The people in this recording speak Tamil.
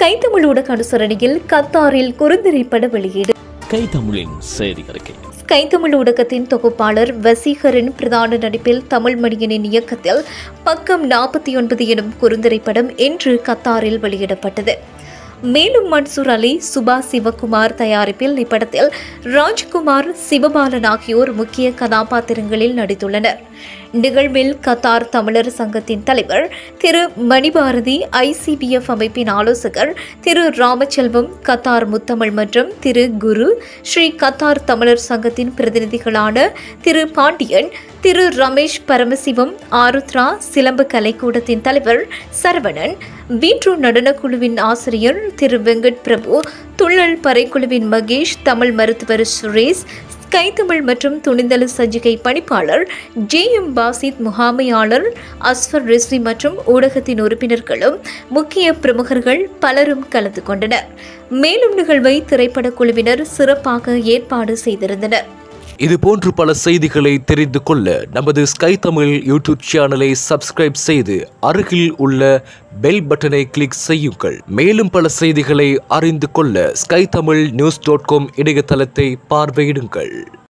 ஸ்கை தமிழ் ஊடக அனுசரணையில் கத்தாரில் குறுந்திரைப்பட வெளியீடு கை தமிழின் செய்தி அறிக்கை ஸ்கை தமிழ் ஊடகத்தின் தொகுப்பாளர் வசீகரின் பிரதான நடிப்பில் தமிழ் மணியனின் இயக்கத்தில் பக்கம் நாற்பத்தி ஒன்பது எனும் குறுந்திரைப்படம் இன்று கத்தாரில் வெளியிடப்பட்டது மேலும் மன்சூர் அலி சுபா சிவகுமார் தயாரிப்பில் இப்படத்தில் ராஜ்குமார் சிவபாலன் ஆகியோர் முக்கிய கதாபாத்திரங்களில் நடித்துள்ளனர் நிகழ்வில் கத்தார் தமிழர் சங்கத்தின் தலைவர் திரு மணிபாரதி ஐசிபிஎஃப் அமைப்பின் ஆலோசகர் திரு ராமச்செல்வம் கத்தார் முத்தமிழ் மன்றம் திரு குரு ஸ்ரீ கத்தார் தமிழர் சங்கத்தின் பிரதிநிதிகளான திரு பாண்டியன் திரு ரமேஷ் பரமசிவம் ஆருத்ரா சிலம்பு கலைக்கூடத்தின் தலைவர் சரவணன் வீற்று நடனக்குழுவின் ஆசிரியர் திரு வெங்கட் பிரபு துள்ளல் பறைக்குழுவின் மகேஷ் தமிழ் மருத்துவர் சுரேஷ் ஸ்கை தமிழ் மற்றும் துணிந்தலு சஞ்சிகை பணிப்பாளர் ஜே எம் பாசித் முகாமையாளர் அஸ்ஃபர் ரிஸ்வி மற்றும் ஊடகத்தின் உறுப்பினர்களும் முக்கிய பிரமுகர்கள் பலரும் கலந்து கொண்டனர் மேலும் நிகழ்வை திரைப்படக் குழுவினர் சிறப்பாக ஏற்பாடு செய்திருந்தனர் இது போன்று பல செய்திகளை தெரிந்து கொள்ள நமது ஸ்கை தமிழ் யூடியூப் சேனலை சப்ஸ்கிரைப் செய்து அருகில் உள்ள பெல் பட்டனை கிளிக் செய்யுங்கள் மேலும் பல செய்திகளை அறிந்து கொள்ள sky Tamil news dot com இணையதளத்தை பார்வையிடுங்கள்